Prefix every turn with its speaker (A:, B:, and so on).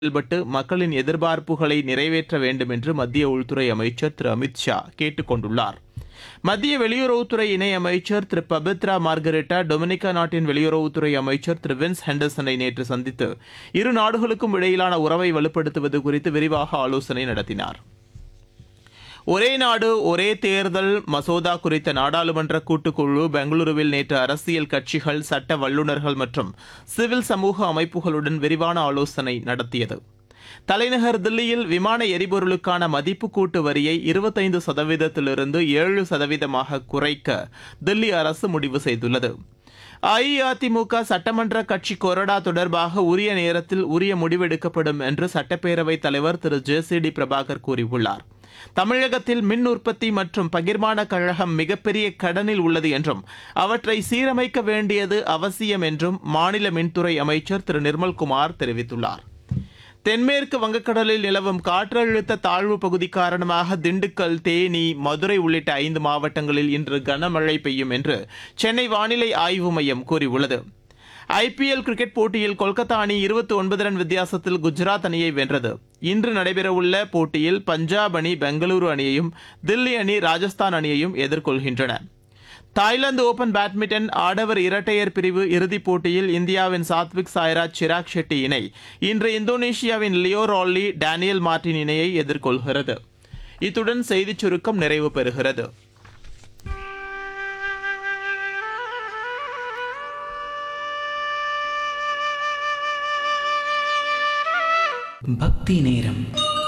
A: செயல்பட்டு மக்களின் எதிர்பார்ப்புகளை நிறைவேற்ற வேண்டும் என்று மத்திய உள்துறை அமைச்சர் திரு அமித் ஷா கேட்டுக் கொண்டுள்ளார் மத்திய வெளியுறவுத்துறை இணையமைச்சர் திரு பபித்ரா மார்கரெட்டா டொமினிகா நாட்டின் வெளியுறவுத்துறை அமைச்சர் திரு வின்ஸ் ஹெண்டர்சனை நேற்று சந்தித்து இரு நாடுகளுக்கும் இடையிலான உறவை வலுப்படுத்துவது குறித்து விரிவாக ஆலோசனை நடத்தினார் ஒரே நாடு ஒரே தேர்தல் மசோதா குறித்த நாடாளுமன்ற கூட்டுக்குழு பெங்களூருவில் நேற்று அரசியல் கட்சிகள் சட்ட வல்லுநர்கள் மற்றும் சிவில் சமூக அமைப்புகளுடன் விரிவான ஆலோசனை நடத்தியது தலைநகர் தில்லியில் விமான எரிபொருளுக்கான மதிப்பு கூட்டு வரியை இருபத்தைந்து சதவீதத்திலிருந்து ஏழு சதவீதமாக குறைக்க தில்லி அரசு முடிவு செய்துள்ளது அஇஅதிமுக சட்டமன்ற கட்சி கொறடா தொடர்பாக உரிய நேரத்தில் உரிய முடிவெடுக்கப்படும் என்று சட்டப்பேரவைத் தலைவர் Thiru J C D Prabhakar கூறியுள்ளார் தமிழகத்தில் மின் உற்பத்தி மற்றும் பகிர்மான கழகம் மிகப்பெரிய கடனில் உள்ளது என்றும் அவற்றை சீரமைக்க வேண்டியது அவசியம் என்றும் மாநில மின்துறை அமைச்சர் திரு நிர்மல்குமார் தெரிவித்துள்ளார் தென்மேற்கு வங்கக்கடலில் நிலவும் காற்றழுத்த தாழ்வு பகுதி காரணமாக திண்டுக்கல் தேனி மதுரை உள்ளிட்ட ஐந்து மாவட்டங்களில் இன்று கனமழை பெய்யும் என்று சென்னை வானிலை ஆய்வு மையம் கூறியுள்ளது ஐபிஎல் கிரிக்கெட் போட்டியில் கொல்கத்தா அணி இருபத்தி ஒன்பது ரன் வித்தியாசத்தில் குஜராத் அணியை வென்றது இன்று நடைபெறவுள்ள போட்டியில் பஞ்சாப் அணி பெங்களூரு அணியையும் தில்லி அணி ராஜஸ்தான் அணியையும் எதிர்கொள்கின்றன தாய்லாந்து ஓபன் பேட்மிண்டன் ஆடவர் இரட்டையர் பிரிவு இறுதிப் போட்டியில் இந்தியாவின் சாத்விக் சாய்ராஜ் சிராக் ஷெட்டி இணை இன்று இந்தோனேஷியாவின் லியோ ரால்லி டேனியல் மார்டின் இணையை எதிர்கொள்கிறது இத்துடன் செய்திச் சுருக்கம் நிறைவு பெறுகிறது
B: பக்தி நேரம்